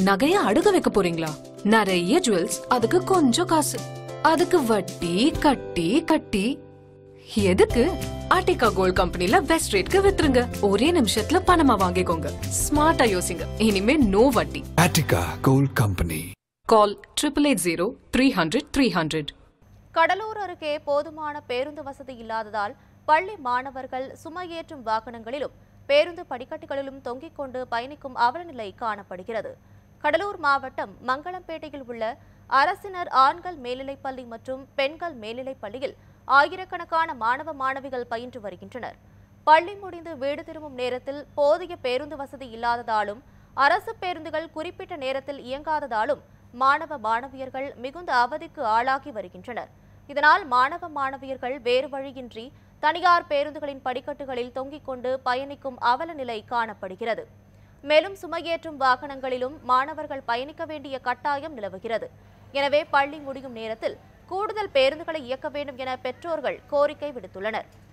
நகைய அடுக வைக்க போறீங்களா நிறைய ஜுவல்ஸ் அதுக்கு கொஞ்சம் காசு அதுக்கு வட்டி கட்டி கட்டி எதுக்கு ஆர்டிகா கோல்ட் கம்பெனில பெஸ்ட் ரேட்க்கு வித்துருங்க ஒரே நிமிஷத்துல பணமா வாங்கிக்கோங்க ஸ்மார்ட்டா யோசிங்க இனிமே நோ வட்டி Attica Gold Company. Call triple eight zero three hundred three hundred Cuddalore அருகே போதுமான பேருந்து வசதி இல்லாததால் பள்ளி மாணவர்கள் சுமையேற்றும் வாகனங்களிலும் பேருந்து படிக்கட்டுகளிலும் தொங்கிக் கொண்டு பயணிக்கும் அவலநிலை காணப்படுகிறது கடலூர் மாவட்டம் மங்களம்பேட்டையில் உள்ள அரசினர் ஆண்கள் மேல்நிலைப்பள்ளி மற்றும் பெண்கள் மேல்நிலைப் பள்ளியில் ஆயிரக்கணக்கான மாணவ மாணவிகள் பயின்று வருகின்றனர் பள்ளி முடிந்து வீடு திரும்பும் நேரத்தில் போதிய பேருந்து வசதி இல்லாததாலும் அரசு பேருந்துகள் குறிப்பிட்ட நேரத்தில் இயங்காததாலும் மாணவ மாணவியர்கள் மிகுந்த அவதிக்கு ஆளாகி வருகின்றனர் இதனால் மாணவ மாணவியர்கள் வேறு வழியின்றி தனியார் பேருந்துகளின் படிக்கட்டுகளில் தொங்கிக் கொண்டு பயணிக்கும் அவல நிலை காணப்படுகிறது மேலும் சுமையேற்றும் வாகனங்களிலும் மாணவர்கள் பயணிக்க வேண்டிய கட்டாயம் நிலவுகிறது எனவே பள்ளி முடியும் நேரத்தில் கூடுதல் பேருந்துகளை இயக்க வேண்டும் என பெற்றோர்கள் கோரிக்கை விடுத்துள்ளனர்